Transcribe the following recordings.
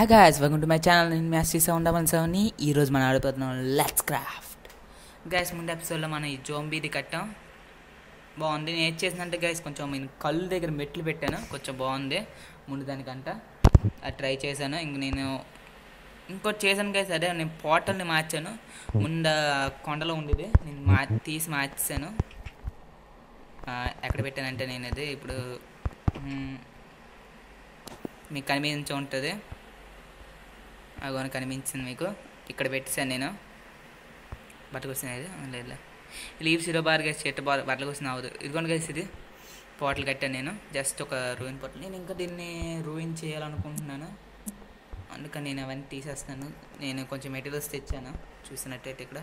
Hi guys welcome to my channel నేను massy sound అవన్ సౌని ఈరోజు మనం ఆడిపోతున్నాం లెట్స్ క్రాఫ్ట్ గైస్ ముందు ఎపిసోడ్లో మనం ఈ జోంబీది కట్టాం బాగుంది నేను ఏం చేసినంటే గైస్ కొంచెం నేను కళ్ళు దగ్గర మెట్లు పెట్టాను కొంచెం బాగుంది ముందు దానికంట అది ట్రై చేశాను ఇంక నేను ఇంకోటి చేశాను గైస్ అదే నేను పోర్టల్ని మార్చాను ముందు కొండలో ఉండేది నేను మా తీసి మార్చాను ఆ, ఎక్కడ పెట్టానంటే నేను అది ఇప్పుడు మ్, మీకు కనిపించి ఉంటుంది అగోని కనిపించింది మీకు ఇక్కడ పెట్టేశాను నేను బట్టలు వస్తున్నాయి లేదు లీవ్స్ ఇరవై బార్ గేసి చెట్టు బార్ బట్టలు వస్తుంది అవ్వదు ఇదిగోండి గేసి ఇది పోటలు కట్టాను నేను జస్ట్ ఒక రూయిన్ పోటలు నేను ఇంకా దీన్ని రూయిన్ చేయాలనుకుంటున్నాను అందుకని నేను అవన్నీ తీసేస్తాను నేను కొంచెం మెటీరియల్స్ తెచ్చాను చూసినట్టయితే ఇక్కడ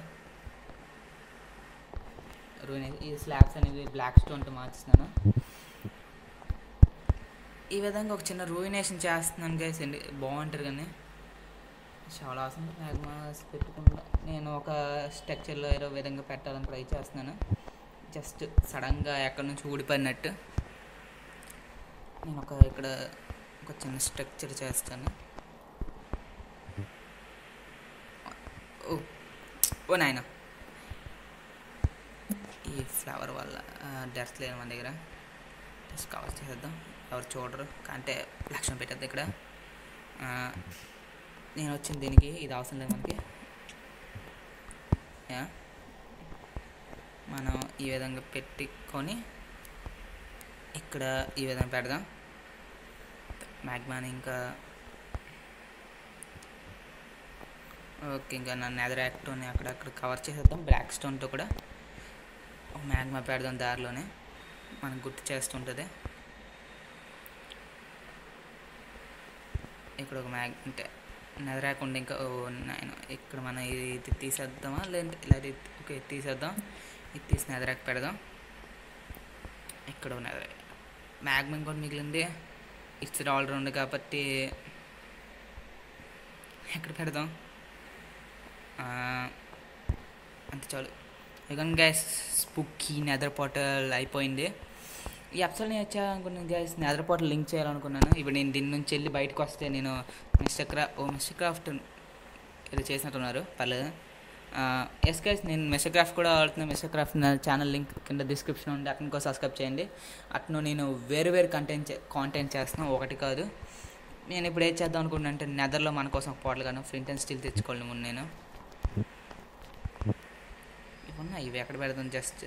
రూయిన్ ఈ స్లాబ్స్ అనేవి బ్లాక్ స్టోన్తో మార్చుతున్నాను ఈ విధంగా ఒక చిన్న రూయినేషన్ చేస్తున్నాను గైస్ అండి బాగుంటుంది కానీ చాలా అవసరం మ్యాగ్మాస్ పెట్టుకుంటా నేను ఒక స్ట్రక్చర్లో ఏదో విధంగా పెట్టాలని ట్రై చేస్తున్నాను జస్ట్ సడన్గా ఎక్కడి నుంచి ఊడిపోయినట్టు నేను ఒక ఇక్కడ ఒక చిన్న స్ట్రక్చర్ చేస్తాను ఓ ఓ నాయన ఈ ఫ్లవర్ వల్ల డెర్త్ లేదు మన దగ్గర జస్ట్ కవర్ చేసేద్దాం ఎవరు చూడరు అంటే లక్ష్యం పెట్టద్దు ఇక్కడ ఆ, నేను వచ్చిన దీనికి ఇది అవసరం లేదు మనకి యా. మనం ఈ విధంగా పెట్టుకొని ఇక్కడ ఈ విధంగా పెడదాం మ్యాగ్మాని ఇంకా ఓకే ఇంకా నా నెదర్ యాక్టోని అక్కడక్కడ కవర్ చేసేద్దాం బ్లాక్ స్టోన్తో కూడా ఒక మ్యాగ్మా పెడదాం దారిలోనే మనకు గుర్తు చేస్తుంటుంది ఇక్కడ ఒక మ్యాగ్ అంటే నెదరాకుండా ఇంకా ఓ నాయన ఇక్కడ మనం ఇది ఇది తీసేద్దామా లేదంటే ఇలా ఇది ఓకే ఇది తీసేద్దాం ఇది తీసి నెదరాక్ పెడదాం ఇక్కడ ఒక నెదరా మ్యాగ్మా ఇంకోటి మిగిలింది ఇట్స్ ఆల్ రౌండ్ కాబట్టి ఎక్కడ పెడదాం ఆ, అంతే చాలు ఇక గ్యాస్ స్పుక్కి నెదర్ పోర్టల్ అయిపోయింది ఈ ఎపిసోడ్ నేను వచ్చానుకున్నాను గ్యాస్ నెదర్ పోర్టల్ లింక్ చేయాలనుకున్నాను ఇప్పుడు నేను దీని నుంచి వెళ్ళి బయటకు వస్తే నేను మిస్టర్ క్రా ఓ మిస్టర్ క్రాఫ్ట్ ఏదో చేసినట్టున్నారు పర్లేదు ఎస్ గైస్ నేను మిస్టర్ క్రాఫ్ట్ కూడా ఆడుతున్నాను మిస్టర్ క్రాఫ్ట్ నా ఛానల్ లింక్ కింద డిస్క్రిప్షన్ ఉంది అక్కడ ఇంకో సబ్స్క్రైబ్ చేయండి అట్ను నేను వేరు వేరు కంటెంట్ కాంటెంట్ చేస్తున్నాను ఒకటి కాదు నేను ఇప్పుడు ఏం చేద్దాం అనుకుంటున్నాను అంటే నెదర్లో మన కోసం పోటలు కానీ ఫ్రింట్ అండ్ స్టీల్ తెచ్చుకోవాలి ముందు నేను ఇవి ఉన్నాయి ఇవి ఎక్కడ పెడదాం జస్ట్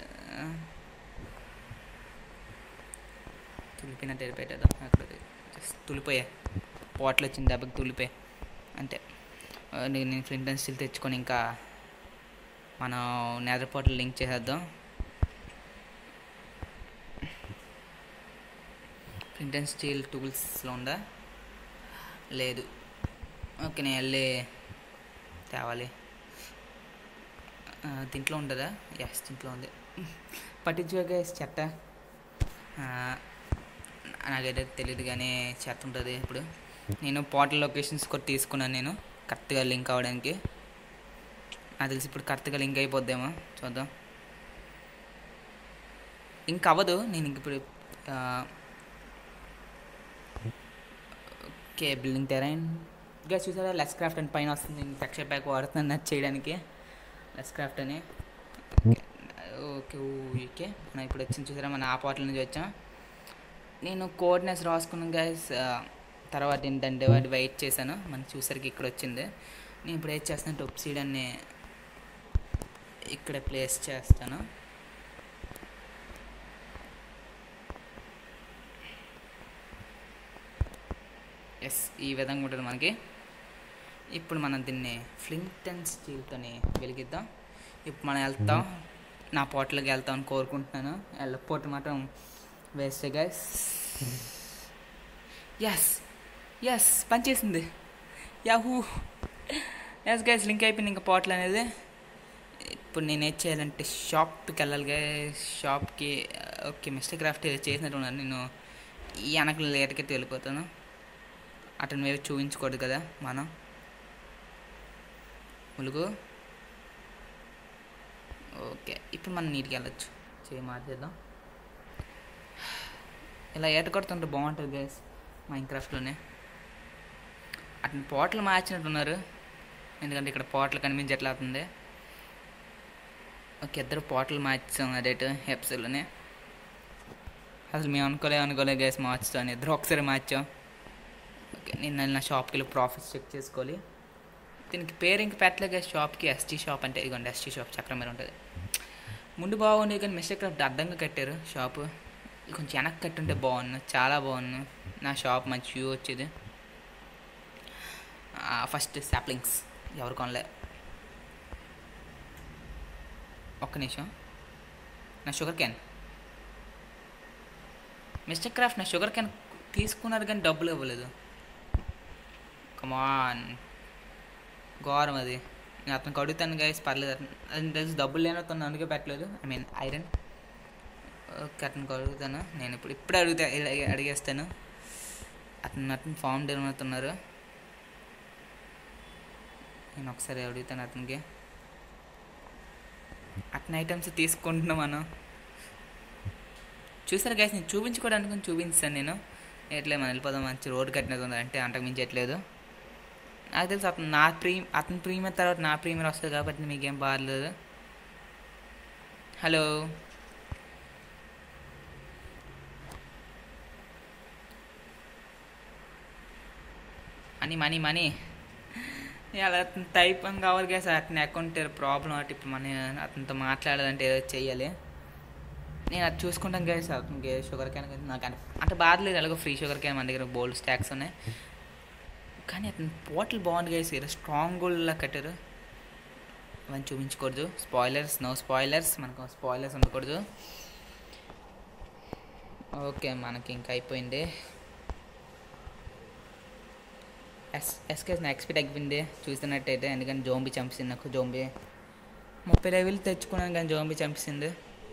తులిపినట్టు వెళ్ళిపెట్టేద్దాం అక్కడ జస్ట్ తులిపోయా పోట్లు వచ్చిన దెబ్బకి తులిపోయి అంతే ఆ, నేను నేను ఫ్రింట్ అండ్ స్టీల్ తెచ్చుకొని ఇంకా మనం నేదర్ పోర్టల్ లింక్ చేసేద్దాం ప్రింట్ అండ్ స్టీల్ టూల్స్లో ఉందా లేదు ఓకే నేను వెళ్ళి తేవాలి ఆ, దీంట్లో ఉంటుందా ఎస్ దీంట్లో ఉంది పట్టించుకోగా చెత్త ఆ, నాకైతే తెలియదు కానీ చెత్త ఉంటుంది ఇప్పుడు నేను పోర్టల్ లొకేషన్స్ కూడా తీసుకున్నాను నేను కరెక్ట్గా లింక్ అవ్వడానికి నాకు తెలిసి ఇప్పుడు కరెక్ట్గా లింక్ అయిపోద్దేమో చూద్దాం లింక్ అవ్వదు నేను ఇంక ఇప్పుడు ఆ, ఓకే బిల్డింగ్ టెరైన్ ఇంకా చూసారా లెస్ క్రాఫ్ట్ అని పైన వస్తుంది నేను టెక్స్చర్ ప్యాక్ వాడుతున్నాను నచ్చి చేయడానికి లెస్ క్రాఫ్ట్ అని ఓకే ఓకే మనం ఇప్పుడు వచ్చింది చూసారా మన ఆ పోర్టల్ నుంచి వచ్చాం నేను కోడ్నెస్ రాసుకున్నాను గైస్ తర్వాత ఏంటంటే వాటి వెయిట్ చేశాను మనకి చూసరికి ఇక్కడ వచ్చింది నేను ఇప్పుడు ఏం చేస్తాను టొప్ సీడన్ని ఇక్కడ ప్లేస్ చేస్తాను ఎస్ ఈ విధంగా ఉంటుంది మనకి ఇప్పుడు మనం దీన్ని ఫ్లింట్ అండ్ స్టీల్తోని వెలిగిద్దాం ఇప్పుడు మనం వెళ్తాం నా పోట్లకి వెళ్తాం అని కోరుకుంటున్నాను వెళ్ళకపోతే మాత్రం వేస్ట్ గైస్ ఎస్ ఎస్ పనిచేసింది యాహూ ఎస్ గైస్ లింక్ అయిపోయింది ఇంకా పోర్టల్ అనేది ఇప్పుడు నేను ఏం చేయాలంటే షాప్కి వెళ్ళాలి గైస్ షాప్కి ఓకే మిస్టర్ క్రాఫ్ట్ ఏదో చేసినట్టు ఉన్నాను నేను ఈ వెనకలు లేటకైతే వెళ్ళిపోతాను అతని మీద చూపించకూడదు కదా మనం ములుగు ఓకే ఇప్పుడు మనం నీటికి వెళ్ళొచ్చు చేయి మార్చేద్దాం ఇలా ఏట కొడుతుంటే బాగుంటుంది గైస్ మైన్ క్రాఫ్ట్లోనే అతని పోటలు మార్చినట్టున్నారు ఎందుకంటే ఇక్కడ పోటలు కనిపించట్లేతుంది ఒక ఇద్దరు పోటలు మార్చాం అదేటు హెప్స్లోనే అసలు మేము అనుకోలే అనుకోలే గ్యాస్ మార్చుతాను ఇద్దరు ఒకసారి మార్చాం ఓకే నేను వెళ్ళి నా షాప్కి వెళ్ళి ప్రాఫిట్స్ చెక్ చేసుకోవాలి దీనికి పేరు ఇంక పెట్టలే గ్యాస్ షాప్కి ఎస్టీ షాప్ అంటే ఇదిగోండి ఎస్టీ షాప్ చక్రం మీద ఉంటుంది ముందు బాగుంది కానీ మిస్టర్ క్రాఫ్ట్ అడ్డంగా కట్టారు షాపు కొంచెం వెనక్కి కట్టుంటే బాగుండు చాలా బాగుండు నా షాప్ మంచి వ్యూ వచ్చేది ఫస్ట్ సాప్లింగ్స్ ఎవరు కొనలే ఒక్క నిమిషం నా షుగర్ క్యాన్ మిస్టర్ క్రాఫ్ట్ నా షుగర్ క్యాన్ తీసుకున్నారు కానీ డబ్బులు ఇవ్వలేదు కమాన్ ఘోరం అది నేను అతనికి అడుగుతాను గైస్ పర్లేదు అతను అది తెలిసి డబ్బులు లేని అతను అందుకే పెట్టలేదు ఐ మీన్ ఐరన్ ఓకే అతనికి అడుగుతాను నేను ఇప్పుడు ఇప్పుడే అడుగుతా ఇలా- అడిగేస్తాను అతను అతను ఫామ్ డెలివరీ అవుతున్నారు నేను ఒకసారి అడుగుతాను అతనికి అతని ఐటమ్స్ తీసుకుంటున్నాం మనం చూసారు గైస్ నేను చూపించుకోవడానికి చూపించాను నేను ఎట్లే మనం వెళ్ళిపోదాం మంచి రోడ్ కట్టినది ఉంది అంటే అంతకు మించి ఎట్లేదు నాకు తెలుసు అతను నా ప్రీమ్ అతని ప్రీమియర్ తర్వాత నా ప్రీమియర్ వస్తుంది కాబట్టి మీకేం బాగలేదు హలో మనీ మనీ మనీ అలా అతను టైప్ అని కావాలి కదా సార్ అతని అకౌంట్ ప్రాబ్లం అటు ఇప్పుడు మన అతనితో మాట్లాడాలంటే ఏదో చెయ్యాలి నేను అది చూసుకుంటాను కదా సార్ అతనికి షుగర్ క్యాన్ కానీ నాకు అంటే అంటే బాధలేదు ఎలాగో ఫ్రీ షుగర్ క్యాన్ మన దగ్గర బోల్డ్ స్టాక్స్ ఉన్నాయి కానీ అతని పోటలు బాగుంది కదా సార్ స్ట్రాంగ్ గోల్డ్లా కట్టారు అవన్నీ చూపించకూడదు స్పాయిలర్స్ నో స్పాయిలర్స్ మనకు స్పాయిలర్స్ ఉండకూడదు ఓకే మనకి ఇంకా అయిపోయింది ఎస్ ఎస్కేస్ నా ఎక్స్పెక్ట్ అయిపోయింది చూస్తున్నట్టయితే ఎందుకంటే జోంబి చంపించింది నాకు జోంబి ముప్పై లెవెల్ తెచ్చుకున్నాను కానీ జోంబి చంపించింది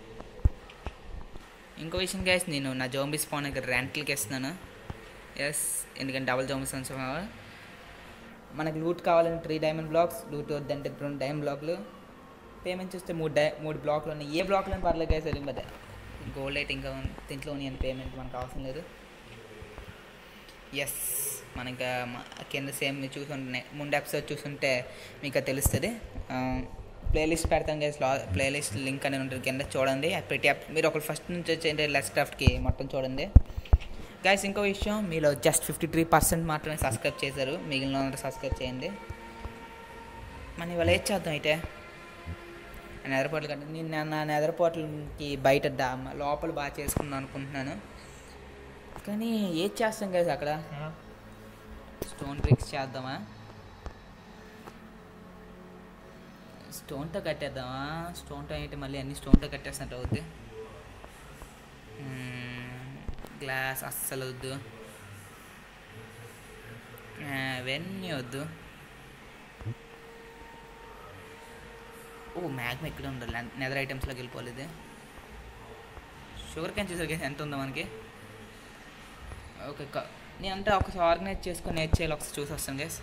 ఇంకో విషయం గ్యాస్ నేను నా జోంబి స్పాన్ దగ్గర రెంట్లకి ఇస్తున్నాను ఎస్ ఎందుకంటే డబుల్ జోంబిస్ కావాలి మనకి లూట్ కావాలని త్రీ డైమండ్ బ్లాక్స్ లూట్ వద్దంటే రెండు డైమండ్ బ్లాక్లు పేమెంట్ చూస్తే మూడు డై మూడు బ్లాక్లు ఉన్నాయి ఏ బ్లాక్లో పర్లేదు గ్యాస్ అది బట్ గోల్డ్ అయితే ఇంకా ఉంది. దీంట్లో ఉన్నాయి పేమెంట్ మనకు అవసరం లేదు ఎస్ మనకి కింద సేమ్ మీరు చూసుంటే ముందు ఎపిసోడ్ చూసుంటే మీకు అది తెలుస్తుంది ప్లేలిస్ట్ పెడతాం గైస్ లా ప్లేలిస్ట్ లింక్ అనేది ఉంటుంది కింద చూడండి అది ప్రతి app- మీరు ఒకరు ఫస్ట్ నుంచి వచ్చేయండి లెస్ క్రాఫ్ట్కి మొత్తం చూడండి గైస్ ఇంకో విషయం మీలో జస్ట్ ఫిఫ్టీ త్రీ పర్సెంట్ మాత్రమే సబ్స్క్రైబ్ చేశారు మిగిలిన వాళ్ళు సబ్స్క్రైబ్ చేయండి మనం ఇవాళ ఏం చేద్దాం అయితే నెదరపోట్లు కంటే నేను నా నెదరపోట్లకి బయట డా లోపల బాగా చేసుకుందాం అనుకుంటున్నాను కానీ ఏది చేస్తాం కదా అక్కడ స్టోన్ బ్రిక్స్ చేద్దామా స్టోన్తో కట్టేద్దామా స్టోన్తో అయితే మళ్ళీ అన్ని స్టోన్తో కట్టేసినట్టు అవుద్ది గ్లాస్ అస్సలు వద్దు ఆ, అవన్నీ వద్దు ఓ మ్యాగ్మ ఇక్కడ ఉండాలి నెదర్ ఐటమ్స్లోకి వెళ్ళిపోలేదు ఇది షుగర్ క్యాన్ చూసరికి ఎంత ఉందో మనకి ఓకే క- నేను అంటే ఒకసారి ఆర్గనైజ్ చేసుకొని నేర్చేయాలి చేయాలి ఒకసారి చూసి వస్తాను గైస్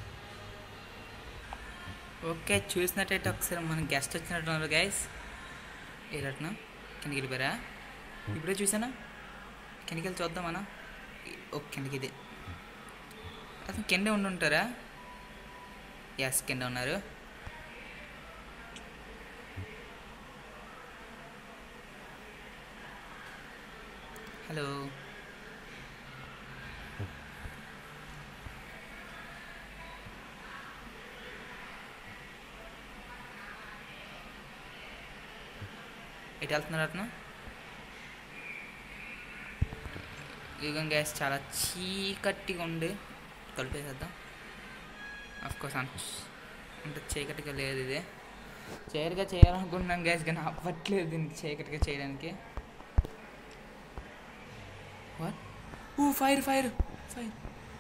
ఓకే చూసినట్టయితే ఒకసారి మన గెస్ట్ వచ్చినట్టున్నారు గైస్ ఏరట్నా కిందకి వెళ్ళిపోయారా ఇప్పుడే చూసానా కిందకి వెళ్ళి చూద్దామన్నా ఓకే కిందకి ఇది అసలు కింద ఉండి ఉంటారా ఎస్ కింద ఉన్నారు హలో ఎటు వెళ్తున్నారు అతను యుగం గ్యాస్ చాలా చీకటిగా ఉంది కలిపేసేద్దాం కోర్స్ అంత అంత చీకటిగా లేదు ఇది చీకటిగా చేయాలనుకుంటున్నాను గ్యాస్ కానీ అవ్వట్లేదు దీనికి చీకటిగా చేయడానికి వాట్ ఊ fire fire fire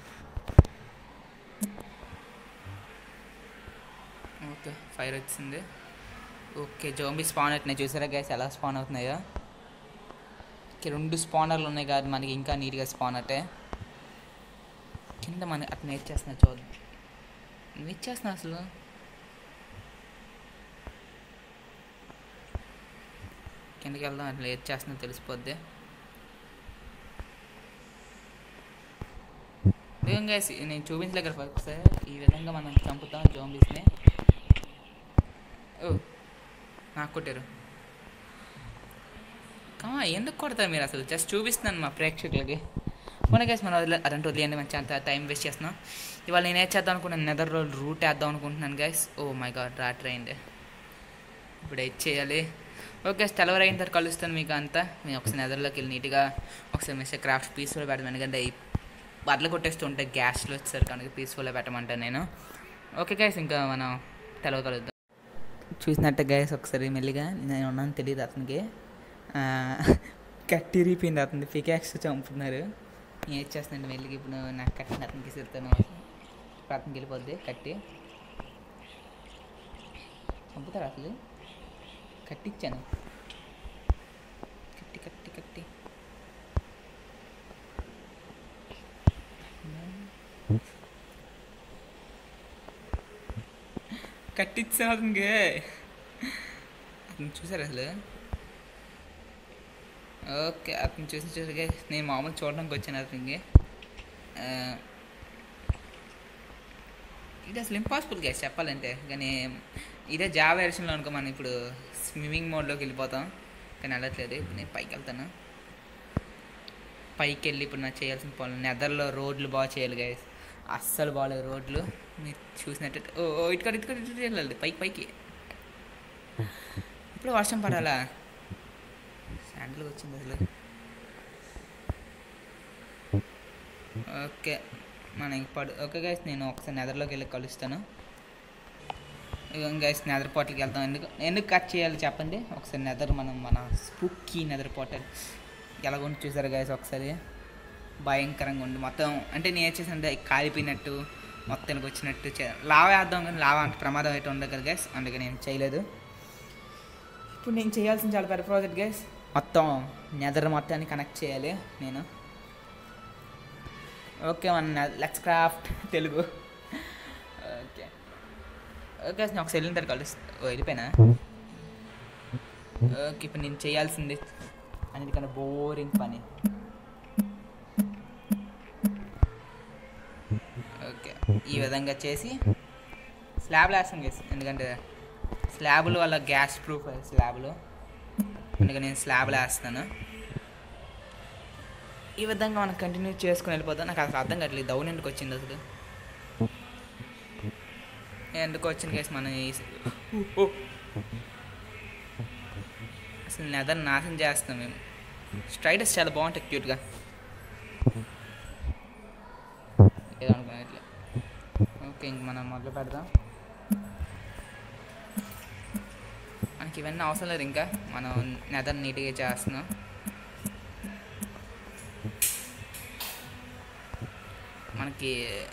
okay fire వచ్చింది ఓకే జోంబీ స్పాన్ అవుతున్నాయి చూసారా గ్యాస్ ఎలా స్పాన్ అవుతున్నాయో ఓకే రెండు స్పానర్లు ఉన్నాయి కాదు మనకి ఇంకా నీట్గా స్పాన్ అవుతాయి కింద మన అతను ఏం చేస్తున్నా చూద్దాం నువ్వు ఇచ్చేస్తున్నా అసలు కిందకి వెళ్దాం అట్లా ఏది చేస్తున్నా తెలిసిపోద్ది ఏ ఇదిగో గైస్ నేను చూపించలేక ఒకసారి ఈ విధంగా మనం చంపుతాం జోంబీస్ని ఓ నాకు కొట్టారు కమా ఎందుకు కొడతారు మీరు అసలు జస్ట్ చూపిస్తున్నాను మా ప్రేక్షకులకి మన గైస్ మనం వదిలే అదంటే వదిలేయండి మంచి అంత టైం వేస్ట్ చేస్తున్నాం ఇవాళ నేను ఏం చేద్దాం అనుకున్నాను నెదర్ రోడ్ రూట్ వేద్దాం అనుకుంటున్నాను గైస్ ఓ మై గాడ్ రాట్ అయింది ఇప్పుడు ఏం చేయాలి ఓకే తెల్లవారు అయిన తర్వాత కలుస్తాను మీకు అంతా నేను ఒకసారి నెదర్లోకి వెళ్ళి నీట్గా ఒకసారి మిస్టర్ క్రాఫ్ట్ పీస్ఫుల్ పెట్టమని ఎందుకంటే ఈ బట్టలు కొట్టేస్తూ ఉంటే గ్యాస్లో వచ్చేసరి కనుక పీస్ఫుల్గా పెట్టమంటాను నేను ఓకే గైస్ ఇంకా మనం తెలవ కలుద్దాం చూసినట్టు గైస్ ఒకసారి మెల్లిగా నేను ఉన్నాను తెలియదు అతనికి ఆ, కట్టిరిపోయింది అతని పికాక్స్ చంపుతున్నారు నేను ఏం చేస్తున్నాను మెల్లిగా ఇప్పుడు నాకు కట్టిన అతనికి ఇస్తాను అతనికి వెళ్ళిపోద్ది కట్టి చంపుతారు అసలు కట్టించాను కట్టి కట్టి కట్టి కట్టించాను అతనికి అతను చూసారు అసలు ఓకే అతను చూసి చూసి నేను మామూలు చూడడానికి వచ్చాను అతనికి ఆ, ఇది అసలు ఇంపాసిబుల్ గ్యాస్ చెప్పాలంటే కానీ ఇదే జావా వెర్షన్లో అనుకో మనం ఇప్పుడు స్విమ్మింగ్ మోడ్లోకి వెళ్ళిపోతాం కానీ వెళ్ళట్లేదు ఇప్పుడు నేను పైకి వెళ్తాను పైకి వెళ్ళి ఇప్పుడు నాకు చేయాల్సిన పనులు నెదర్లో రోడ్లు బాగా చేయాలి గైస్ అస్సలు బాగాలేదు రోడ్లు మీరు చూసినట్టు ఓ ఓ, ఇటుకడ ఇటుకడ ఇటు వెళ్ళాలి పైకి పైకి ఇప్పుడు వర్షం పడాలా శాండిల్ వచ్చింది అసలు ఓకే మన ఇంక పడు ఓకే గైస్ నేను ఒకసారి నెదర్లోకి వెళ్ళి కలుస్తాను ఇక గైస్ నెదర్ పోర్టల్కి వెళ్తాం ఎందుకు ఎందుకు కట్ చేయాలి చెప్పండి ఒకసారి నెదర్ మనం మన స్పూకీ నెదర్ పోర్టల్ ఎలాగొండి చూసారు గైస్ ఒకసారి భయంకరంగా ఉంది మొత్తం అంటే నేను ఏం చేసానంటే కాలిపోయినట్టు మొత్తానికి వచ్చినట్టు చే- లావా వేద్దాం కానీ లావా అంత ప్రమాదం అయితే ఉండదు కదా గైస్ అందుకే నేను చేయలేదు ఇప్పుడు నేను చేయాల్సిన చాలా పెద్ద ప్రాజెక్ట్ గైస్ మొత్తం నెదర్ మొత్తాన్ని కనెక్ట్ చేయాలి నేను ఓకే మన let's craft Telugu okay okay నేను ఒకసారి వెళ్ళిన తర్వాత కలుస్తా ఓ వెళ్ళిపోయినా ఓకే ఇప్పుడు నేను చేయాల్సింది అన్నిటికన్నా బోరింగ్ పని ఓకే ఈ విధంగా చేసి స్లాబ్లు వేస్తాం గేస్ ఎందుకంటే స్లాబులు వల్ల గ్యాస్ ప్రూఫ్ స్లాబులు అందుకని నేను స్లాబ్లు వేస్తాను ఈ విధంగా మనం కంటిన్యూ చేసుకుని వెళ్ళిపోతాం నాకు అసలు అర్థం కావట్లేదు డౌన్ ఎందుకు వచ్చింది అసలు ఎందుకు వచ్చింది కేసు మనం ఈ ఓ, ఓ. అసలు నెదర్ నాశనం చేస్తాం మేము స్ట్రైడర్స్ చాలా బాగుంటాయి క్యూట్గా ఏదో అనుకున్నట్లే ఓకే ఇంక మనం మొదలు పెడదాం మనకి ఇవన్నీ అవసరం లేదు ఇంకా మనం నెదర్ నీట్గా చేస్తున్నాం మనకి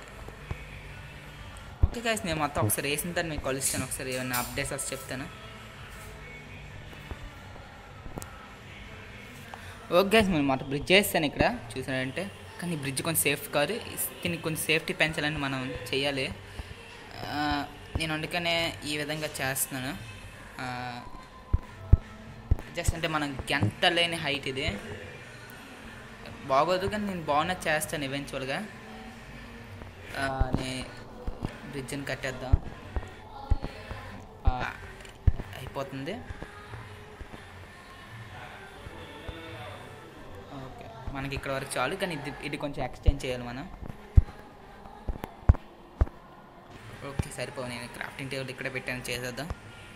ఓకే గాయస్ నేను మొత్తం ఒకసారి వేసిన తర్వాత మీకు కలుస్తాను ఒకసారి ఏమైనా అప్డేట్స్ వస్తే చెప్తాను ఓకే గైస్ నేను మొత్తం బ్రిడ్జ్ చేస్తాను ఇక్కడ చూసారంటే కానీ బ్రిడ్జ్ కొంచెం సేఫ్ కాదు దీనికి కొంచెం సేఫ్టీ పెంచాలని మనం చేయాలి ఆ, నేను అందుకనే ఈ విధంగా చేస్తున్నాను జస్ట్ అంటే మనం గంట లేని హైట్ ఇది బాగోదు కానీ నేను బాగున్నది చేస్తాను ఈవెన్చువల్గా నే బ్రిడ్జ్ని కట్టేద్దాం ఆ, అయిపోతుంది ఓకే మనకి ఇక్కడ వరకు చాలు కానీ ఇది ఇది కొంచెం ఎక్స్టెండ్ చేయాలి మనం ఓకే సరిపో నేను క్రాఫ్టింగ్ టేబుల్ ఇక్కడ పెట్టాను చేసేద్దాం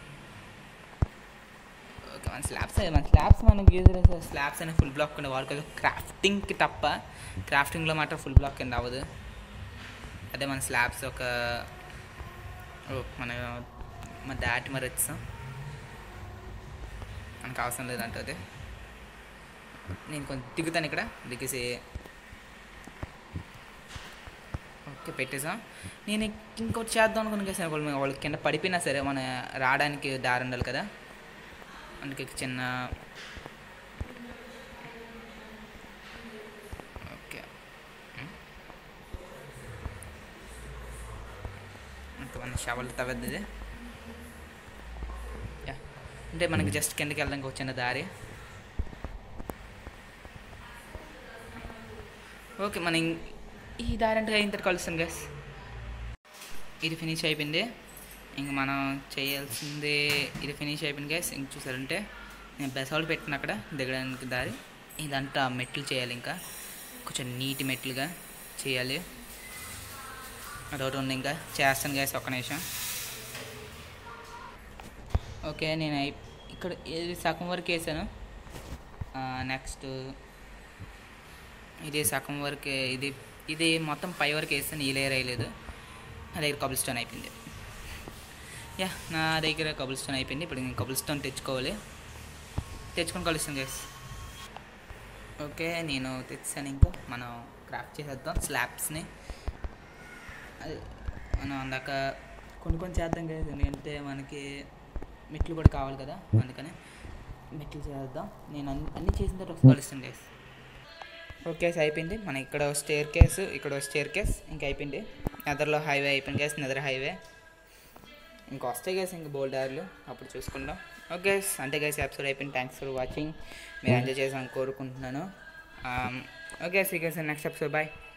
ఓకే మన స్లాబ్స్ మన స్లాబ్స్ మనకి యూజ్ చేసే స్లాబ్స్ అనే ఫుల్ బ్లాక్ కింద వాడుకోవచ్చు క్రాఫ్టింగ్కి తప్ప క్రాఫ్టింగ్లో మాత్రం ఫుల్ బ్లాక్ కింద అవ్వదు అదే మన స్లాబ్స్ ఒక ఓ మన మన దాటి మరి వచ్చాం మనకు అవసరం లేదంటే అదే నేను కొంచెం దిగుతాను ఇక్కడ దిగేసి ఓకే పెట్టేసాం నేను ఇంకోటి చేద్దాం అనుకున్నాను కదా వాళ్ళు వాళ్ళకి కింద పడిపోయినా సరే మన రావడానికి దారి ఉండాలి కదా అందుకే చిన్న ఓకే ఇంకా మన షవల్ తవ్వద్ది యా అంటే మనకి జస్ట్ కిందకి వెళ్ళడానికి ఒక చిన్న దారి ఓకే మన ఇం- ఈ దారంటే అయిన తర్వాత కలుస్తాను గైస్ ఇది ఫినిష్ అయిపోయింది ఇంక మనం చేయాల్సింది ఇది ఫినిష్ అయిపోయింది గైస్ ఇంక చూసారంటే నేను బెసాలు పెట్టిన అక్కడ దిగడానికి దారి ఇదంతా మెట్లు చేయాలి ఇంకా కొంచెం నీటి మెట్లుగా చేయాలి అదొకటి ఉంది ఇంకా చేస్తాను గైస్ ఒక్క నిమిషం ఓకే నేను అయి- ఇక్కడ ఇది సగం వరకు వేసాను నెక్స్ట్ ఇది సగం వరకు ఇది ఇది మొత్తం పై వరకు వేస్తాను ఈ లేయర్ వేయలేదు నా దగ్గర కబుల్ స్టోన్ అయిపోయింది యా నా దగ్గర కబుల్ స్టోన్ అయిపోయింది ఇప్పుడు నేను కబుల్ స్టోన్ తెచ్చుకోవాలి తెచ్చుకొని కలుస్తాను గైస్ ఓకే నేను తెచ్చాను ఇంకా మనం క్రాఫ్ట్ చేసేద్దాం స్లాబ్స్ని అది మనం అందాక కొన్ని కొన్ని చేద్దాం కదా ఎందుకంటే మనకి మెట్లు కూడా కావాలి కదా అందుకని మెట్లు చేద్దాం నేను అన్ని అన్నీ చేసిన తర్వాత ఒకసారి కలుస్తాను గైస్ ఓకే అయిపోయింది మన ఇక్కడ స్టేర్ కేస్ ఇక్కడ స్టేర్ కేస్ ఇంకా అయిపోయింది నెదర్లో హైవే అయిపోయింది గైస్ నెదర్ హైవే ఇంకా వస్తాయి గైస్ ఇంక బోల్డ్ దారులు అప్పుడు చూసుకుందాం ఓకే గైస్ అంటే గైస్ ఎపిసోడ్ అయిపోయింది థ్యాంక్స్ ఫర్ వాచింగ్ మీరు ఎంజాయ్ చేసాను కోరుకుంటున్నాను okay see guys next episode bye